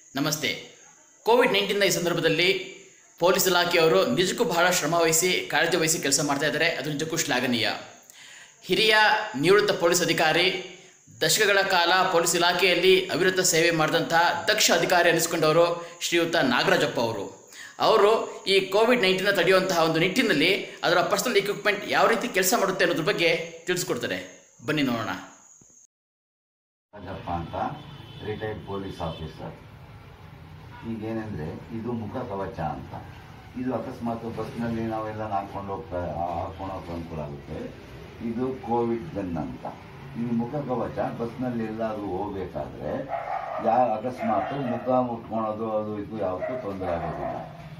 ನಮಸ್ತೆ ಕೋವಿಡ್ ನೈನ್ಟೀನ್ನ ಈ ಸಂದರ್ಭದಲ್ಲಿ ಪೊಲೀಸ್ ಇಲಾಖೆಯವರು ನಿಜಕ್ಕೂ ಬಹಳ ಶ್ರಮ ವಹಿಸಿ ಕಾಳಜಿ ವಹಿಸಿ ಕೆಲಸ ಮಾಡ್ತಾ ಇದ್ದಾರೆ ಅದು ನಿಜಕ್ಕೂ ಶ್ಲಾಘನೀಯ ಹಿರಿಯ ನಿವೃತ್ತ ಪೊಲೀಸ್ ಅಧಿಕಾರಿ ದಶಕಗಳ ಕಾಲ ಪೊಲೀಸ್ ಇಲಾಖೆಯಲ್ಲಿ ಅವಿರತ ಸೇವೆ ಮಾಡಿದಂತಹ ದಕ್ಷ ಅಧಿಕಾರಿ ಅನಿಸ್ಕೊಂಡವರು ಶ್ರೀಯುತ ನಾಗರಾಜಪ್ಪ ಅವರು ಅವರು ಈ ಕೋವಿಡ್ ನೈನ್ಟೀನ ತಡೆಯುವಂತಹ ಒಂದು ನಿಟ್ಟಿನಲ್ಲಿ ಅದರ ಪರ್ಸನಲ್ ಇಕ್ವಿಪ್ಮೆಂಟ್ ಯಾವ ರೀತಿ ಕೆಲಸ ಮಾಡುತ್ತೆ ಅನ್ನೋದ್ರ ಬಗ್ಗೆ ತಿಳಿಸ್ಕೊಡ್ತಾರೆ ಬನ್ನಿ ನೋಡೋಣ ರಾಜಪ್ಪ ಅಂತ ರಿಟೈರ್ಡ್ ಪೊಲೀಸ್ ಆಫೀಸರ್ ಈಗೇನೆಂದರೆ ಇದು ಮುಖ ಕವಚ ಅಂತ ಇದು ಅಕಸ್ಮಾತ್ ಬಸ್ನಲ್ಲಿ ನಾವೆಲ್ಲ ಹಾಕ್ಕೊಂಡು ಹೋಗ್ತಾ ಹಾಕೊಂಡು ಹೋಗಕ್ಕೆ ಅನುಕೂಲ ಆಗುತ್ತೆ ಇದು ಕೋವಿಡ್ ಗನ್ ಅಂತ ಈ ಮುಖ ಕವಚ ಬಸ್ನಲ್ಲಿ ಎಲ್ಲಾದರೂ ಹೋಗ್ಬೇಕಾದ್ರೆ ಯಾ ಅಕಸ್ಮಾತ್ ಮುಖ ಮುಟ್ಕೊಳೋದು ಅದು ಇದು ಯಾವತ್ತೂ ತೊಂದರೆ ಆಗೋದಿಲ್ಲ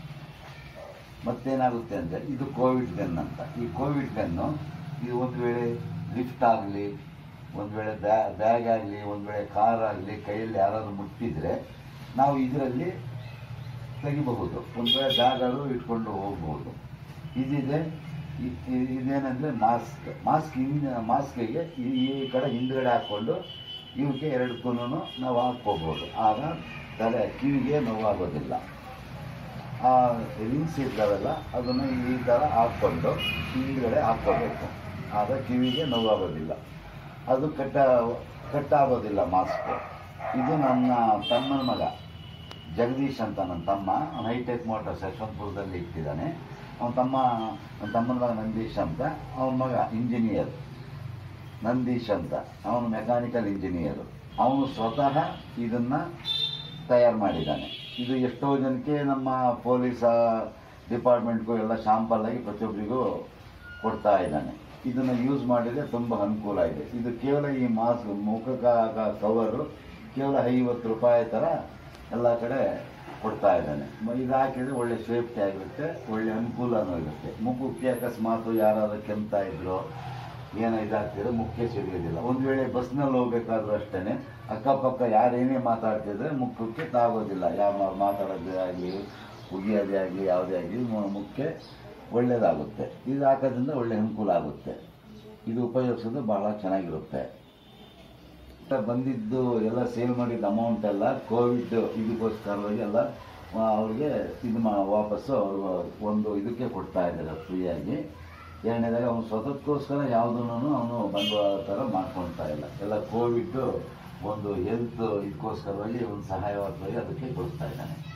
ಮತ್ತೇನಾಗುತ್ತೆ ಅಂದರೆ ಇದು ಕೋವಿಡ್ ಗನ್ ಅಂತ ಈ ಕೋವಿಡ್ ಗನ್ನು ಇದು ಒಂದು ವೇಳೆ ಲಿಫ್ಟ್ ಆಗಲಿ ಒಂದು ವೇಳೆ ಬ್ಯಾ ಬ್ಯಾಗ್ ಆಗಲಿ ಒಂದು ವೇಳೆ ಕಾರ್ ಆಗಲಿ ಕೈಯಲ್ಲಿ ಯಾರಾದರೂ ಮುಟ್ಟಿದ್ರೆ ನಾವು ಇದರಲ್ಲಿ ತೆಗಿಬಹುದು ಒಂದು ವೇಳೆ ಬ್ಯಾಗ್ ಆದರೂ ಇಟ್ಕೊಂಡು ಹೋಗ್ಬೋದು ಇದಿದೆ ಇ- ಇ- ಇದೇನೆಂದರೆ ಮಾಸ್ಕ್ ಮಾಸ್ಕ್ ಹಿಂದೆ ಮಾಸ್ಕಿಗೆ ಈ ಈ ಕಡೆ ಹಿಂದ್ಗಡೆ ಹಾಕ್ಕೊಂಡು ಇವಕ್ಕೆ ಎರಡಕ್ಕೂ ನಾವು ಹಾಕ್ಕೋಬೋದು ಆಗ ತಲೆ ಕಿವಿಗೆ ನೋವಾಗೋದಿಲ್ಲ ಆ ರಿಂಗ್ಸ್ ಇದ್ದಾವೆಲ್ಲ ಅದನ್ನು ಈ ಥರ ಹಾಕ್ಕೊಂಡು ಹಿಂದ್ಗಡೆ ಹಾಕ್ಕೋಬೇಕು ಆಗ ಕಿವಿಗೆ ನೋವಾಗೋದಿಲ್ಲ ಅದು ಕಟ್ಟ ಕಟ್ಟಾಗೋದಿಲ್ಲ ಮಾಸ್ಕ್ ಇದು ನನ್ನ ತಮ್ಮನ ಮಗ ಜಗದೀಶ್ ಅಂತ ನನ್ನ ತಮ್ಮ ಅವ್ನು ಹೈಟೆಕ್ ಮೋಟರ್ಸ್ ಯಶವಂತಪುರದಲ್ಲಿ ಇಟ್ಟಿದ್ದಾನೆ ಅವನ ತಮ್ಮ ನನ್ನ ತಮ್ಮನ ಮಗ ನಂದೀಶ್ ಅಂತ ಅವನ ಮಗ ಇಂಜಿನಿಯರ್ ನಂದೀಶ್ ಅಂತ ಅವನು ಮೆಕ್ಯಾನಿಕಲ್ ಇಂಜಿನಿಯರು ಅವನು ಸ್ವತಃ ಇದನ್ನು ತಯಾರು ಮಾಡಿದ್ದಾನೆ ಇದು ಎಷ್ಟೋ ಜನಕ್ಕೆ ನಮ್ಮ ಪೊಲೀಸ್ ಡಿಪಾರ್ಟ್ಮೆಂಟ್ಗೂ ಎಲ್ಲ ಶಾಂಪಲ್ ಆಗಿ ಪ್ರತಿಯೊಬ್ಬರಿಗೂ ಕೊಡ್ತಾ ಇದ್ದಾನೆ ಇದನ್ನು ಯೂಸ್ ಮಾಡಿದರೆ ತುಂಬ ಅನುಕೂಲ ಇದೆ ಇದು ಕೇವಲ ಈ ಮಾಸ್ಕ್ ಮುಖ ಕವರು ಕೇವಲ ಐವತ್ತು ರೂಪಾಯಿ ಥರ ಎಲ್ಲ ಕಡೆ ಕೊಡ್ತಾ ಇದ್ದಾನೆ ಮ- ಇದು ಹಾಕಿದರೆ ಒಳ್ಳೆ ಸೇಫ್ಟಿ ಆಗಿರುತ್ತೆ ಒಳ್ಳೆ ಅನುಕೂಲನೂ ಇರುತ್ತೆ ಮುಖಕ್ಕೆ ಅಕಸ್ಮಾತ್ ಯಾರಾದರೂ ಕೆಮ್ತಾ ಇದ್ರು ಏನೋ ಇದಾಗ್ತಿದ್ರೆ ಮುಖಕ್ಕೆ ಸಿಗೋದಿಲ್ಲ ಒಂದು ವೇಳೆ ಬಸ್ನಲ್ಲಿ ಹೋಗ್ಬೇಕಾದ್ರೂ ಅಷ್ಟೇ ಅಕ್ಕಪಕ್ಕ ಯಾರೇನೇ ಮಾತಾಡ್ತಿದ್ರೆ ಮುಖಕ್ಕೆ ತಾಗೋದಿಲ್ಲ ಯಾವ ಮಾತಾಡೋದೇ ಆಗಲಿ ಉಗಿಯೋದೇ ಆಗಲಿ ಯಾವುದೇ ಆಗಲಿ ಮುಖಕ್ಕೆ ಒಳ್ಳೆಯದಾಗುತ್ತೆ ಇದು ಹಾಕೋದ್ರಿಂದ ಒಳ್ಳೆ ಅನುಕೂಲ ಆಗುತ್ತೆ ಇದು ಉಪಯೋಗಿಸೋದು ಬಹಳ ಚೆನ್ನಾಗಿರುತ್ತೆ ಮತ್ತೆ ಬಂದಿದ್ದು ಎಲ್ಲ ಸೇವ್ ಮಾಡಿದ ಅಮೌಂಟ್ ಎಲ್ಲ ಕೋವಿಡ್ ಇದಕ್ಕೋಸ್ಕರವಾಗಿ ಎಲ್ಲ ಆ, ಅವ್ರಿಗೆ ಇದು ಮಾ ವಾಪಸ್ಸು ಅವರು ಒಂದು ಇದಕ್ಕೆ ಕೊಡ್ತಾ ಇದ್ದಾರೆ ಫ್ರೀಯಾಗಿ ಎರಡನೇದಾಗ ಅವನು ಸ್ವತಃಕ್ಕೋಸ್ಕರ ಯಾವುದನ್ನು ಅವನು ಬಂಡವಾಳ ಥರ ಮಾಡ್ಕೊಳ್ತಾ ಇಲ್ಲ ಎಲ್ಲ ಕೋವಿಡ್ ಒಂದು ಹೆಲ್ತ್ ಇದಕ್ಕೋಸ್ಕರವಾಗಿ ಒಂದು ಸಹಾಯವಾಗವಾಗಿ ಅದಕ್ಕೆ ಕೊಡ್ತಾ ಇದ್ದಾನೆ